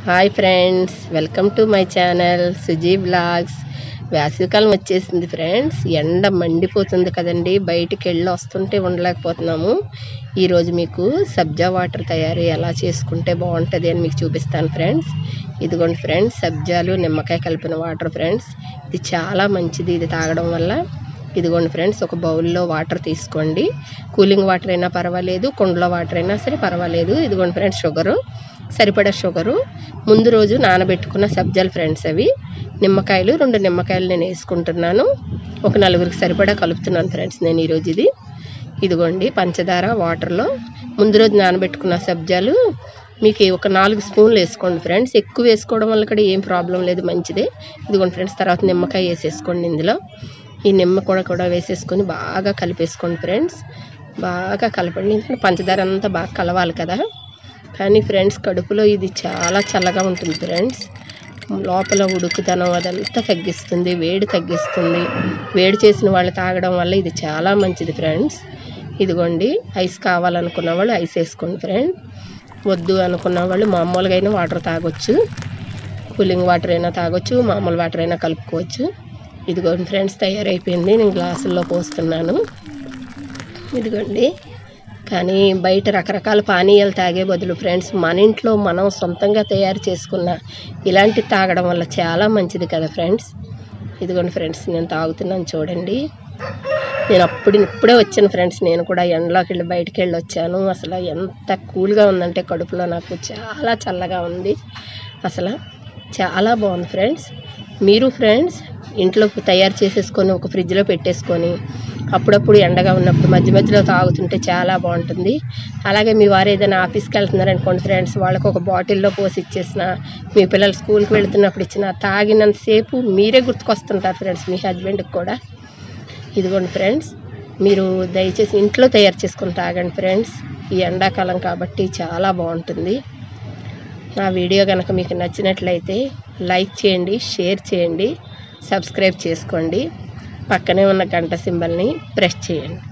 hi friends welcome to my channel Suji blogs వేసవికాలం వచ్చేసింది friends ఎండ మండిపోతుంది కదండి బయటికి వెళ్ళి వస్తుంటే ఉండలేకపోతున్నాము ఈరోజు మీకు సబ్జా వాటర్ తయారీ ఎలా చేసుకుంటే బాగుంటుంది అని మీకు చూపిస్తాను ఫ్రెండ్స్ ఇదిగోండి ఫ్రెండ్స్ సబ్జాలు నిమ్మకాయ కలిపిన వాటర్ ఫ్రెండ్స్ ఇది చాలా మంచిది ఇది తాగడం వల్ల ఇదిగోండి ఫ్రెండ్స్ ఒక బౌల్లో వాటర్ తీసుకోండి కూలింగ్ వాటర్ అయినా పర్వాలేదు కుండలో వాటర్ అయినా సరే పర్వాలేదు ఇదిగోండి ఫ్రెండ్స్ షుగరు సరిపడా షుగరు ముందు రోజు నానబెట్టుకున్న సబ్జాలు ఫ్రెండ్స్ అవి నిమ్మకాయలు రెండు నిమ్మకాయలు నేను వేసుకుంటున్నాను ఒక నలుగురికి సరిపడా కలుపుతున్నాను ఫ్రెండ్స్ నేను ఈరోజు ఇది ఇదిగోండి పంచదార వాటర్లో ముందు రోజు నానబెట్టుకున్న సబ్జాలు మీకు ఒక నాలుగు స్పూన్లు వేసుకోండి ఫ్రెండ్స్ ఎక్కువ వేసుకోవడం వల్ల కూడా ఏం ప్రాబ్లం లేదు మంచిదే ఇదిగోండి ఫ్రెండ్స్ తర్వాత నిమ్మకాయ వేసేసుకోండి ఇందులో ఈ నిమ్మ కూడా కూడా వేసేసుకొని బాగా కలిపేసుకోండి ఫ్రెండ్స్ బాగా కలపండి ఎందుకంటే పంచదార అంతా బాగా కలవాలి కదా కానీ ఫ్రెండ్స్ కడుపులో ఇది చాలా చల్లగా ఉంటుంది ఫ్రెండ్స్ లోపల ఉడుకుతనం అదంతా తగ్గిస్తుంది వేడి తగ్గిస్తుంది వేడి చేసిన వాళ్ళు తాగడం వల్ల ఇది చాలా మంచిది ఫ్రెండ్స్ ఇదిగోండి ఐస్ కావాలనుకున్న వాళ్ళు ఐస్ వేసుకోండి ఫ్రెండ్ వద్దు అనుకున్న వాళ్ళు మామూలుగా అయినా వాటర్ తాగొచ్చు కూలింగ్ వాటర్ అయినా తాగొచ్చు మామూలు వాటర్ అయినా కలుపుకోవచ్చు ఇదిగోండి ఫ్రెండ్స్ తయారైపోయింది నేను గ్లాసుల్లో పోస్తున్నాను ఇదిగోండి కానీ బయట రకరకాల పానీయాలు తాగే బదులు ఫ్రెండ్స్ మన ఇంట్లో మనం సొంతంగా తయారు చేసుకున్న ఇలాంటి తాగడం వల్ల చాలా మంచిది కదా ఫ్రెండ్స్ ఇదిగోండి ఫ్రెండ్స్ నేను తాగుతున్నాను చూడండి నేను అప్పుడు ఇప్పుడే వచ్చాను ఫ్రెండ్స్ నేను కూడా ఎండలోకి వెళ్ళి బయటికి వెళ్ళి వచ్చాను అసలు ఎంత కూల్గా ఉందంటే కడుపులో నాకు చాలా చల్లగా ఉంది అసలు చాలా బాగుంది ఫ్రెండ్స్ మీరు ఫ్రెండ్స్ ఇంట్లో తయారు చేసేసుకొని ఒక ఫ్రిడ్జ్లో పెట్టేసుకొని అప్పుడప్పుడు ఎండగా ఉన్నప్పుడు మధ్య మధ్యలో తాగుతుంటే చాలా బాగుంటుంది అలాగే మీ వారు ఏదైనా ఆఫీస్కి వెళ్తున్నారనుకోండి ఫ్రెండ్స్ వాళ్ళకి ఒక బాటిల్లో పోసి ఇచ్చేసిన మీ పిల్లలు స్కూల్కి వెళ్తున్నప్పుడు ఇచ్చిన తాగినంతసేపు మీరే గుర్తుకొస్తుంటారు ఫ్రెండ్స్ మీ హస్బెండ్కి కూడా ఇదిగోండి ఫ్రెండ్స్ మీరు దయచేసి ఇంట్లో తయారు చేసుకొని తాగండి ఫ్రెండ్స్ ఈ ఎండాకాలం కాబట్టి చాలా బాగుంటుంది నా వీడియో కనుక మీకు నచ్చినట్లయితే లైక్ చేయండి షేర్ చేయండి సబ్స్క్రైబ్ చేసుకోండి పక్కనే ఉన్న గంట సింబల్ని ప్రెస్ చేయండి